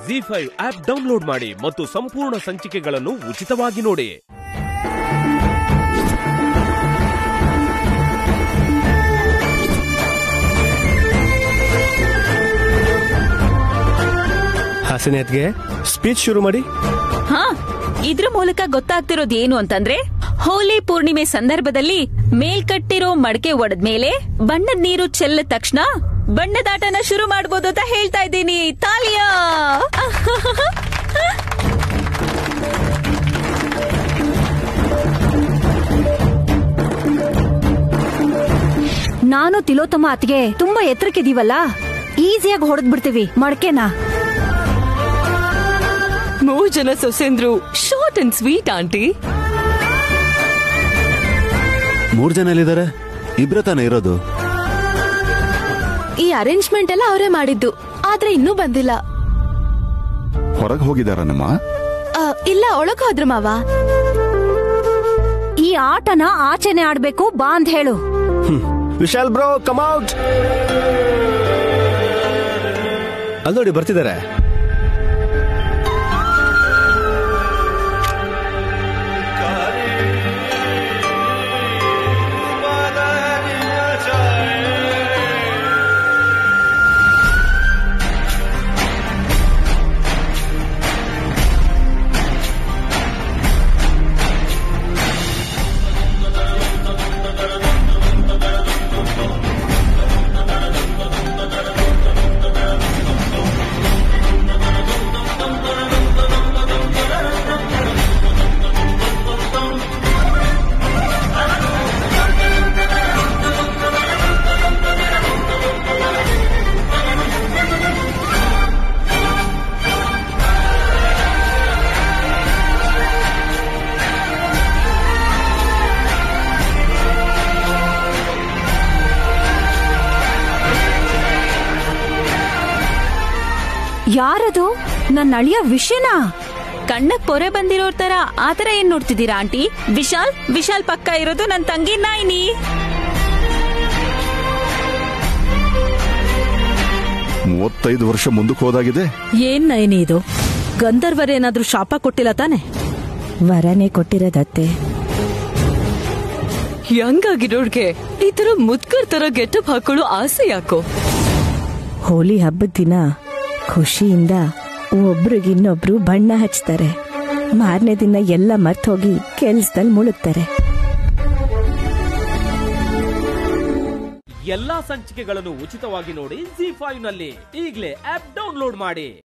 G five app download ಮಾಡಿ ಮತ್ತು ಸಂಪೂರ್ಣ ಸಂಚಿಕೆಗಳನ್ನು ಉಚಿತವಾಗಿ ನೋಡಿ ಹಾಸನೇತ್ಗೆ ಸ್ಪೀಚ್ ಶುರು ಮಾಡಿ ಹಾ ಇದ್ರ ಮೂಲಕ ಗೊತ್ತಾಗ್ತಿರೋದು ಏನು ಅಂತಂದ್ರೆ ಹೋಲಿ ಪೂರ್ಣಿಮೆ ಸಂದರ್ಭದಲ್ಲಿ ಮೇಲ್ಕಟ್ಟಿರೋ ಮಡಕೆ ಒಡೆದ್ಮೇಲೆ ಬಣ್ಣದ ನೀರು ಚೆಲ್ಲಿದ ತಕ್ಷಣ ಬಣ್ಣದಾಟನ ಶುರು ಮಾಡ್ಬೋದು ಅಂತ ಹೇಳ್ತಾ ಇದ್ದೀನಿ ತಾಲಿಯಾ ನಾನು ತಿಲೋತ್ತಮ ಅತ್ಗೆ ತುಂಬಾ ಎತ್ತರಕ್ಕಿದೀವಲ್ಲ ಈಸಿಯಾಗಿ ಹೊಡೆದ್ ಬಿಡ್ತೀವಿ ಮಡಕೆನ ಮೂರ್ ಜನ ಸೊಸೆಂದ್ರು ಶಾರ್ಟ್ ಅಂಡ್ ಸ್ವೀಟ್ ಆಂಟಿ ಮೂರ್ ಜನ ಎಲ್ಲಿದ್ದಾರೆ ಇಬ್ರ ತಾನೇ ಇರೋದು ಈ ಅರೇಂಜ್ಮೆಂಟ್ ಎಲ್ಲ ಅವರೇ ಮಾಡಿದ್ದು ಆದ್ರೆ ಇನ್ನೂ ಬಂದಿಲ್ಲ ಹೊರಗೆ ಹೋಗಿದಾರ ನಮ್ಮ ಆ, ಇಲ್ಲ ಒಳಗ್ ಹೋದ್ರು ಮಾವ ಈ ಆಟನ ಆಚೆನೆ ಆಡ್ಬೇಕು ಬಾ ಅಂತ ಹೇಳು ವಿಶಾಲ್ ಬ್ರೋ ಕಮ್ ಔಟ್ ಅಲ್ಲಿ ನೋಡಿ ಬರ್ತಿದ್ದಾರೆ ಯಾರದು ನನ್ನ ಅಳಿಯ ವಿಷಯನಾ ಕಣ್ಣಕ್ ಪೊರೆ ಬಂದಿರೋರ್ ತರ ಆತರ ಏನ್ ನೋಡ್ತಿದ್ದೀರಾ ಆಂಟಿ ವಿಶಾಲ್ ವಿಶಾಲ್ ಪಕ್ಕ ಇರೋದು ನನ್ ತಂಗಿ ನಾಯಿನಿ ಮೂವತ್ತೈದು ವರ್ಷ ಮುಂದಕ್ಕೆ ಹೋದಾಗಿದೆ ಏನ್ ನಯನಿ ಇದು ಗಂಧರ್ವರೇನಾದ್ರೂ ಶಾಪ ಕೊಟ್ಟಿಲ್ಲ ತಾನೆ ವರನೇ ಕೊಟ್ಟಿರೋದತ್ತೆ ಯಂಗ್ ಆಗಿರೋರ್ಗೆ ಈ ತರ ಮುದ್ಕರ್ ತರ ಗೆಟಪ್ ಹಾಕೊಳ್ಳೋ ಆಸೆ ಯಾಕೋ ಹೋಲಿ ಹಬ್ಬದ ದಿನ ಖುಷಿಯಿಂದ ಒಬ್ರಿಗಿನ್ನೊಬ್ರು ಬಣ್ಣ ಹಚ್ತಾರೆ ಮಾರನೇ ದಿನ ಎಲ್ಲ ಮರ್ತ್ ಹೋಗಿ ಕೆಲ್ಸದಲ್ಲಿ ಮುಳುಗ್ತಾರೆ ಎಲ್ಲಾ ಸಂಚಿಕೆಗಳನ್ನು ಉಚಿತವಾಗಿ ನೋಡಿ ಜಿ ಫೈವ್ ನಲ್ಲಿ ಈಗಲೇ ಆಪ್ ಡೌನ್ಲೋಡ್ ಮಾಡಿ